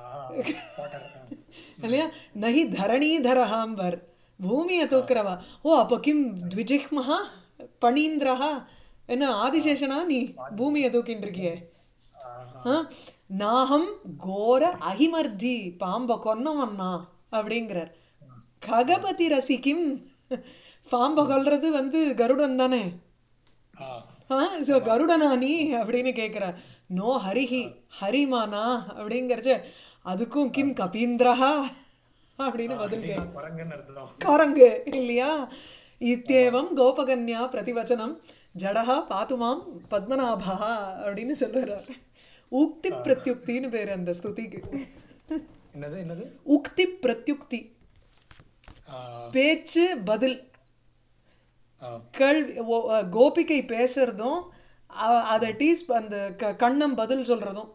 Speaker 1: இல்லையா நஹி தரணீதரஹாம்பர் பூமியை தூக்குறவா ஓ அப்போ கிம் த்விஜிஹ்மஹா பணீந்திரஹா என்ன ஆதிசேஷனா நீ பூமியை தூக்கின்னு இருக்கியே ஆ? நாகம் கோர அகிமர்த்தி பாம்ப கொன்னவன்னா அப்படிங்கிறார் ககபதி ரசிக்கும் பாம்ப கொல்றது வந்து கருடன் தானே ஆ ஸோ கருடனா நீ அப்படின்னு கேட்குறார் நோ ஹரிஹி ஹரிமானா அப்படிங்கிறச்ச அதுக்கும் கிம் கபீந்திரஹா அப்படின்னு பதில் கேட்க
Speaker 2: குரங்குன்னு அர்த்தம்
Speaker 1: குரங்கு இல்லையா இத்தேவம் கோபகன்யா பிரதிவச்சனம் ஜடஹா பாத்துமாம் பத்மநாபா அப்படின்னு சொல்லுறார் உக்தி பிரத்யுக்தின்னு பேர் அந்த ஸ்துதிக்கு
Speaker 2: என்னது என்னது
Speaker 1: உக்தி பிரத்யுக்தி
Speaker 2: ஆ,
Speaker 1: பேச்சு பதில்
Speaker 2: ஆ.
Speaker 1: கேள்வி ஓ- அ, கோபிகை பேசுறதும் அ- அதை டீஸ் அந்த க கண்ணம் பதில் சொல்றதும்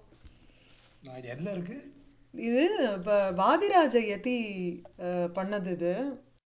Speaker 2: நான் இது எதுல இருக்கு
Speaker 1: இது இப்போ வாதிராஜ யதி அ, பண்ணது இது